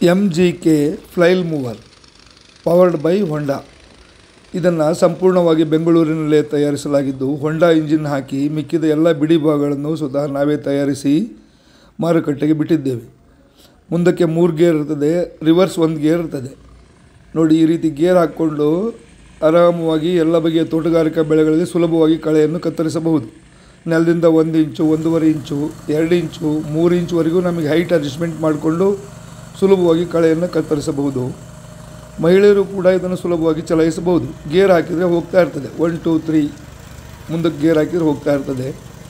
M G K flail mower powered by Honda ಇದನ್ನು ಸಂಪೂರ್ಣವಾಗಿ ಬೆಂಗಳೂರಿನಲ್ಲೇ ತಯಾರಿಸಲಾಗಿದ್ದು ಹೊಂಡಾ ಇಂಜಿನ್ ಹಾಕಿ ಮಿಕ್ಕಿದ ಎಲ್ಲ ಬಿಡಿ ಭಾಗಗಳನ್ನು ಸ್ವತಃ ನಾವೇ ತಯಾರಿಸಿ ಮಾರುಕಟ್ಟೆಗೆ ಬಿಟ್ಟಿದ್ದೇವೆ ಮುಂದಕ್ಕೆ ಮೂರು ಗೇರ್ ಇರ್ತದೆ ರಿವರ್ಸ್ ಒಂದು ಗೇರ್ ಇರ್ತದೆ ನೋಡಿ ಈ ರೀತಿ ಗೇರ್ ಹಾಕ್ಕೊಂಡು ಆರಾಮವಾಗಿ ಎಲ್ಲ ಬಗೆಯ ತೋಟಗಾರಿಕಾ ಬೆಳೆಗಳಲ್ಲಿ ಸುಲಭವಾಗಿ ಕಳೆಯನ್ನು ಕತ್ತರಿಸಬಹುದು ನೆಲದಿಂದ ಒಂದು ಇಂಚು ಒಂದೂವರೆ ಇಂಚು ಎರಡು ಇಂಚು ಮೂರು ಇಂಚುವರೆಗೂ ನಮಗೆ ಹೈಟ್ ಅಡ್ಜಸ್ಟ್ಮೆಂಟ್ ಮಾಡಿಕೊಂಡು ಸುಲಭವಾಗಿ ಕಳೆಯನ್ನು ಕತ್ತರಿಸಬಹುದು ಮಹಿಳೆಯರು ಕೂಡ ಇದನ್ನು ಸುಲಭವಾಗಿ ಚಲಾಯಿಸಬಹುದು ಗೇರ್ ಹಾಕಿದರೆ ಹೋಗ್ತಾ ಇರ್ತದೆ ಒನ್ ಟೂ ತ್ರೀ ಮುಂದಕ್ಕೆ ಗೇರ್ ಹಾಕಿದರೆ ಹೋಗ್ತಾ ಇರ್ತದೆ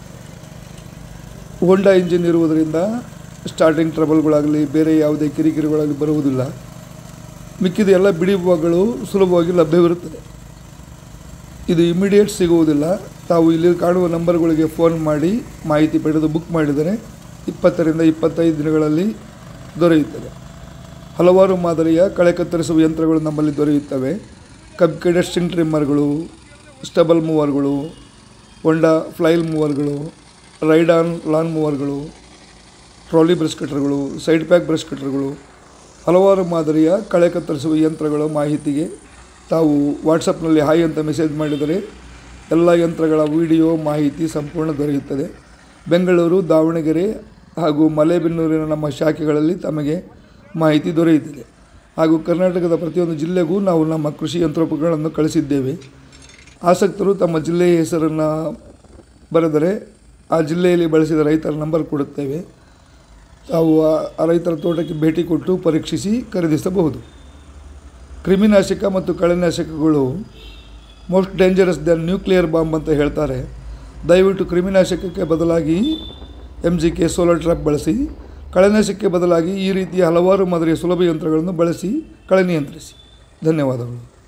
ಹೋಂಡಾ ಇಂಜಿನ್ ಇರುವುದರಿಂದ ಸ್ಟಾರ್ಟಿಂಗ್ ಟ್ರಬಲ್ಗಳಾಗಲಿ ಬೇರೆ ಯಾವುದೇ ಕಿರಿಕಿರಿಗಳಾಗಲಿ ಬರುವುದಿಲ್ಲ ಮಿಕ್ಕಿದ ಎಲ್ಲ ಬಿಡಿ ಭಾಗಗಳು ಸುಲಭವಾಗಿ ಲಭ್ಯವಿರುತ್ತದೆ ಇದು ಇಮಿಡಿಯೇಟ್ ಸಿಗುವುದಿಲ್ಲ ತಾವು ಇಲ್ಲಿ ಕಾಣುವ ನಂಬರ್ಗಳಿಗೆ ಫೋನ್ ಮಾಡಿ ಮಾಹಿತಿ ಪಡೆದು ಬುಕ್ ಮಾಡಿದರೆ ಇಪ್ಪತ್ತರಿಂದ ಇಪ್ಪತ್ತೈದು ದಿನಗಳಲ್ಲಿ ದೊರೆಯುತ್ತದೆ ಹಲವಾರು ಮಾದರಿಯ ಕಳೆ ಕತ್ತರಿಸುವ ಯಂತ್ರಗಳು ನಮ್ಮಲ್ಲಿ ದೊರೆಯುತ್ತವೆ ಕಬ್ ಕೆಡೆಸ್ಟಿಂಗ್ ಟ್ರಿಮ್ಮರ್ಗಳು ಸ್ಟಬಲ್ ಮೂವರ್ಗಳು ಹೊಂಡಾ ಫ್ಲೈಲ್ ಮೂವರ್ಗಳು ರೈಡಾನ್ ಲಾನ್ ಮೂವರ್ಗಳು ಟ್ರಾಲಿ ಬ್ರಷ್ ಕಟ್ಟರ್ಗಳು ಸೈಡ್ ಪ್ಯಾಕ್ ಬ್ರಷ್ ಕಟ್ಟರ್ಗಳು ಹಲವಾರು ಮಾದರಿಯ ಕಳೆ ಕತ್ತರಿಸುವ ಯಂತ್ರಗಳ ಮಾಹಿತಿಗೆ ತಾವು ವಾಟ್ಸಪ್ನಲ್ಲಿ ಹಾಯ್ ಅಂತ ಮೆಸೇಜ್ ಮಾಡಿದರೆ ಎಲ್ಲ ಯಂತ್ರಗಳ ವಿಡಿಯೋ ಮಾಹಿತಿ ಸಂಪೂರ್ಣ ದೊರೆಯುತ್ತದೆ ಬೆಂಗಳೂರು ದಾವಣಗೆರೆ ಹಾಗೂ ಮಲೆಬೆನ್ನೂರಿನ ನಮ್ಮ ಶಾಖೆಗಳಲ್ಲಿ ತಮಗೆ ಮಾಹಿತಿ ದೊರೆಯುತ್ತದೆ ಹಾಗೂ ಕರ್ನಾಟಕದ ಪ್ರತಿಯೊಂದು ಜಿಲ್ಲೆಗೂ ನಾವು ನಮ್ಮ ಕೃಷಿ ಯಂತ್ರೋಪಕರಣಗಳನ್ನು ಕಳಿಸಿದ್ದೇವೆ ಆಸಕ್ತರು ತಮ್ಮ ಜಿಲ್ಲೆಯ ಹೆಸರನ್ನು ಬರೆದರೆ ಆ ಜಿಲ್ಲೆಯಲ್ಲಿ ಬಳಸಿದ ರೈತರ ನಂಬರ್ ಕೊಡುತ್ತೇವೆ ತಾವು ಆ- ಆ ರೈತರ ತೋಟಕ್ಕೆ ಭೇಟಿ ಕೊಟ್ಟು ಪರೀಕ್ಷಿಸಿ ಖರೀದಿಸಬಹುದು ಕ್ರಿಮಿನಾಶಕ ಮತ್ತು ಕಳೆನಾಶಕಗಳು most dangerous then nuclear bomb ಅಂತ ಹೇಳ್ತಾರೆ ದಯವಿಟ್ಟು ಕ್ರಿಮಿನಾಶಕಕ್ಕೆ ಬದಲಾಗಿ M G K solar trap ಬಳಸಿ ಕಳೆನಾಶಕಕ್ಕೆ ಬದಲಾಗಿ ಈ ರೀತಿಯ ಹಲವಾರು ಮಾದರಿಯ ಸುಲಭ ಯಂತ್ರಗಳನ್ನು ಬಳಸಿ ಕಳೆ ನಿಯಂತ್ರಿಸಿ ಧನ್ಯವಾದಗಳು